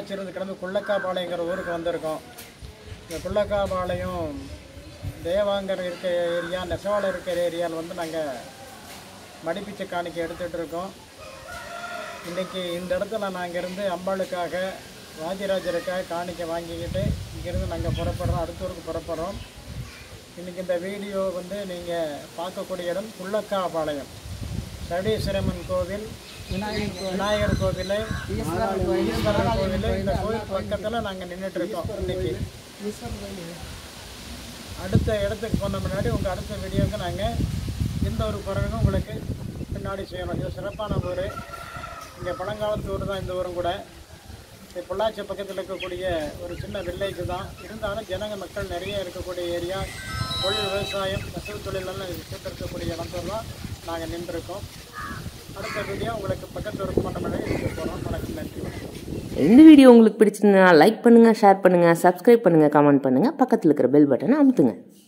பொள்ளாச்சியிலிருந்து கிளம்பி குள்ளக்காபாளையங்கிற ஊருக்கு வந்திருக்கோம் இந்த குள்ளக்காபாளையம் தேவாங்கர் இருக்க ஏரியா நெசவாளர் இருக்கிற ஏரியாவில் வந்து நாங்கள் மடிப்பிச்சை காணிக்கை எடுத்துகிட்டு இருக்கோம் இன்றைக்கி இந்த இடத்துல நாங்கள் இருந்து அம்பாளுக்காக வாஜிராஜருக்காக காணிக்கை வாங்கிக்கிட்டு இங்கேருந்து நாங்கள் புறப்படுறோம் அடுத்த ஊருக்கு புறப்படுறோம் இன்றைக்கி இந்த வீடியோ வந்து நீங்கள் பார்க்கக்கூடிய இடம் குள்ளக்காபாளையம் சடீஸ்வரம்மன் கோவில் விநாயகர் கோவில் ஈஸ்வரர் கோவில் இந்த கோவில் பக்கத்தில் நாங்கள் நின்றுட்டு இருக்கோம் இன்னைக்கு அடுத்த இடத்துக்கு போன முன்னாடி உங்கள் அடுத்த வீடியோவுக்கு நாங்கள் எந்த ஒரு குறைவும் உங்களுக்கு பின்னாடி செய்யணும் இது சிறப்பான ஊர் இங்கே பழங்காலத்து ஊர் தான் இந்த ஊரும் கூட இது பொள்ளாச்சி பக்கத்தில் இருக்கக்கூடிய ஒரு சின்ன வில்லேஜ் தான் இருந்தாலும் ஜனங்க மக்கள் நிறைய இருக்கக்கூடிய ஏரியா தொழில் விவசாயம் நெசவு தொழிலெல்லாம் சேர்த்து இருக்கக்கூடிய இடத்துல தான் நாங்கள் நின்றுருக்கோம் அடுத்த வீடியோ உங்களுக்கு பக்கத்து ஊருக்கு போன முன்னாடி எடுத்து போகிறோம் வணக்கம் நன்றி வணக்கம் இந்த வீடியோ உங்களுக்கு பிடிச்சிருந்தா லைக் பண்ணுங்கள் ஷேர் பண்ணுங்கள் சப்ஸ்கிரைப் பண்ணுங்கள் கமெண்ட் பண்ணுங்கள் பக்கத்தில் இருக்கிற பெல் பட்டனை அமுத்துங்க